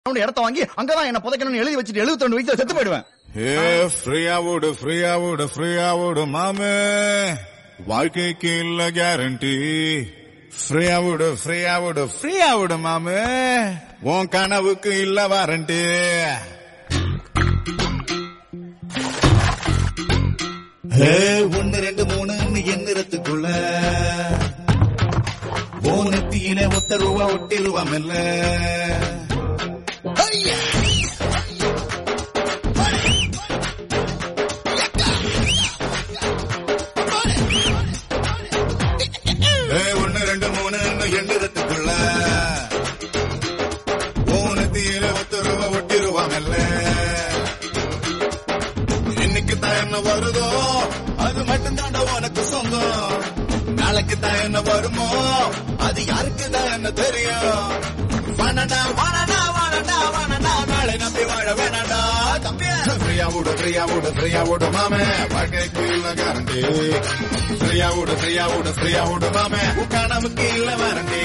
அவனுடைய இடத்த வாங்கி அங்கதான் என்ன புதைக்கணும்னு எழுதி வச்சுட்டு எழுபத்தி ரெண்டு வயசுல செத்து போயிடுவேன் ஏ ஃப்ரீயா விடு ஃப்ரீயா விடு ஃப்ரீயா விடு மாமே வாழ்க்கைக்கு இல்ல கேரண்டி ஃப்ரீயா விடு ஃப்ரீயா விடு ஃப்ரீயா விடு மாமே உன் கனவுக்கு இல்ல வாரண்டி ஏ, ஒண்ணு ரெண்டு மூணுன்னு எண்ணிறத்துக்குள்ள ஓ நெத்தியில ஒத்த ரூபா ஒட்டி ரூபா மெல்ல ஏ, ஒண்ணு ரெண்டு மூணுன்னு எண்ணிறத்துக்குள்ள ஓ நெத்தியில ஒத்த ரூபா ஒட்டி ரூபா மெல்ல இன்னைக்கு தான் என்ன வருதோ அது மட்டும் தாண்டா உனக்கு சொந்தம் நாளைக்கு தான் என்ன வருமோ அது யாருக்கு தான் என்ன தெரியும் வானடா வானடா வானடா வானடா நாளை நம்பி வாழ வேணாடா தம்பி ஃப்ரீயா விடு ஃப்ரீயா விடு ஃப்ரீயா விடு மாமே வாழ்க்கைக்கு இல்ல கேரண்டி ஃப்ரீயா விடு ஃப்ரீயா விடு ஃப்ரீயா விடு மாமே உன் கனவுக்கு இல்ல வாரண்டி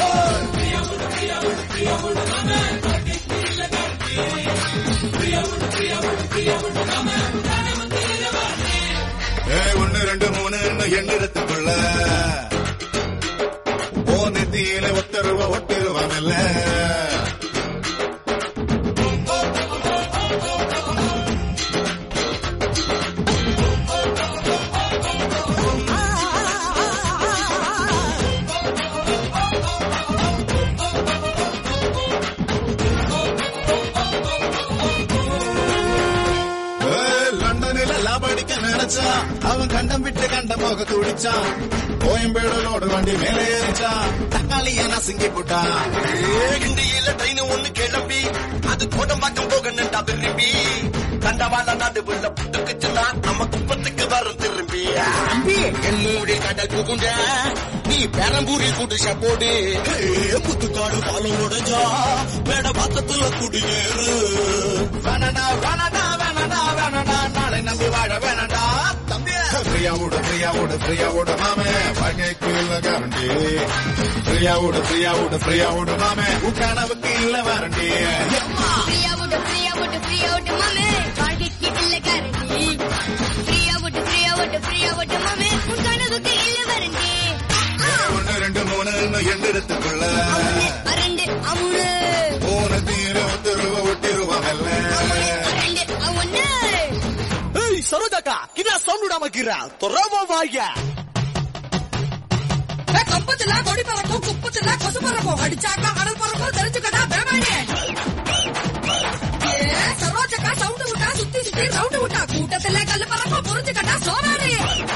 ஏ ஒண்ணு ரெண்டு மூணு எண்ணிடத்துக்குள்ள ஓ நெத்தியில ஒத்த ரூபா ஒட்டி ரூபா மெல்ல ஏ, லண்டனில லாபடிக்க நினைச்சான் அவன் கண்டம் விட்டு கண்டம் போக துடிச்சான் கோயம்பேடலோடு வண்டி மேலே ஏறிச்சான் தக்காளிய நசுங்கி போட்டான் இந்தியில ட்ரெயின் ஒண்ணு கிளம்பி அது கோடம்பாக்கம் போக நின்றா விரும்பி கண்டவாள நடுவுல புட்டுக்குச்சுன்னா நம்ம குப்பத்துக்கு வரும் திரும்பி தம்பி எம்மூடி கடல் புகுண்ட நீ பெரம்பூரில் குடிச போடு முத்துக்காடு பாலம் உடைஞ்சா மேட பக்கத்துல குடியேறு வேணடா வேணடா வேணடா வேணடா நாளை நம்பி வாழ வேணடா தம்பி ஃப்ரீயா விடு ஃப்ரீயா விடு ஃப்ரீயா விடு மாமே வாழ்க்கைக்கு இல்ல கேரண்டி ஃப்ரீயா விடு ஃப்ரீயா விடு ஃப்ரீயா விடு மாமே உன் கனவுக்கு இல்ல வாரண்டி ஃப்ரீயா விட்டு ஃப்ரீயா விட்டு ஃப்ரீயா விட்டு மாமே வாழ்க்கைக்கு இல்ல கேரண்டி ஃப்ரீயா விட்டு ஃப்ரீயா விட்டு ஃப்ரீயா விட்டு மாமே உன் கனவுக்கு இல்ல வரண்டி ஒண்ணு ரெண்டு மூணு எண்ணிடத்துக்குள்ள அரண்டு அமுனு மூணு தீர ஒத்து ரூபா ஒட்டி ரூபா மெல்ல அரண்டு அவனு ஏய் சரோஜாக்கா கிடா சவுண்ட் விடாம கிரா தொரவா வாயா கம்பத்துல கொடி பறக்கும் குப்பத்துல கொசு பறக்கும் அடிச்சாக்கா கடல் பறக்கும் தெரிஞ்சுக்கடா பேமானே சரோஜக்கா சவுண்டு விட்டா சுத்தி சுத்தி ரவுண்டு விட்டா கூட்டத்துல கல்லு பறக்கும் புரிஞ்சுக்கடா சோறாடு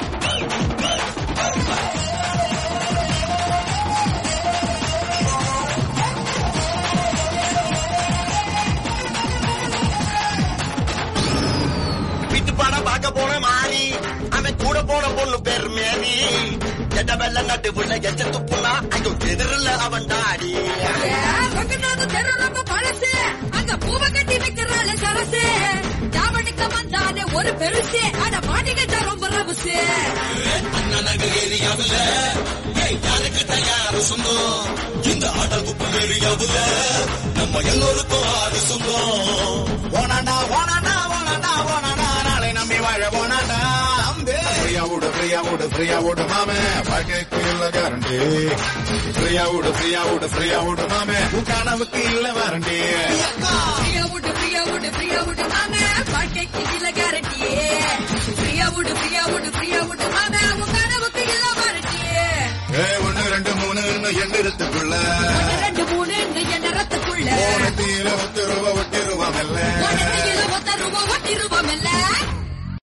வீட்டு படம் பார்க்க போன மாறி அவன் கூட போன பொண்ணு பேர் மேரி எட்ட வெள்ள நடுவுல எச்ச துப்புனா அங்க எதிரில் அவன் டாடி ரங்கநாத தெரு ரொம்ப பழசு அங்க பூவை கட்டி வைக்கிறாள் சரசு ஜாமணிக்க வந்தானே ஒரு பெருசு அட மாட்டிக்கிட்ட ரொம்ப ரபுசு அண்ணனக ஏரியாவுல ஏய் யாருக்கு தயாரு சொந்தம் இந்த ஆடல் குப்பு ஏரியாவுல நம்ம எல்லோருக்கும் ஆறு சொந்தம் ஓனாண்டா ஓனாண்டா ஓனாண்டா ஓனாண்டா நாளை நம்பி வாழ ஓனாண்டா ஃப்ரீயா விடு ஃப்ரீயா விடு ஃப்ரீயா விடு மாமே வாழ்க்கைக்கு இல்ல கேரண்டி ஃப்ரீயா விடு ஃப்ரீயா விடு ஃப்ரீயா விடு மாமே உன் கனவுக்கு இல்ல வாரண்டி ஃப்ரீயா விட்டு ஃப்ரீயா விட்டு ஃப்ரீயா விட்டு மாமே வாழ்க்கைக்கு இல்ல கேரண்டி ஃப்ரீயா விட்டு ஃப்ரீயா விட்டு ஃப்ரீயா விட்டு மாமே உன் கனவுக்கு இல்ல வாரண்டி ஏ ஒண்ணு ரெண்டு மூணு எண்ணிடத்துக்குள்ள ரெண்டு மூணு என்ன ரத்துக்குள்ள ஓனத்தீர ஒத்து ரூபா ஒட்டி ரூபா மெல்ல ஒன்னு ஒத்த ரூபா ஒட்டி ரூபா மெல்ல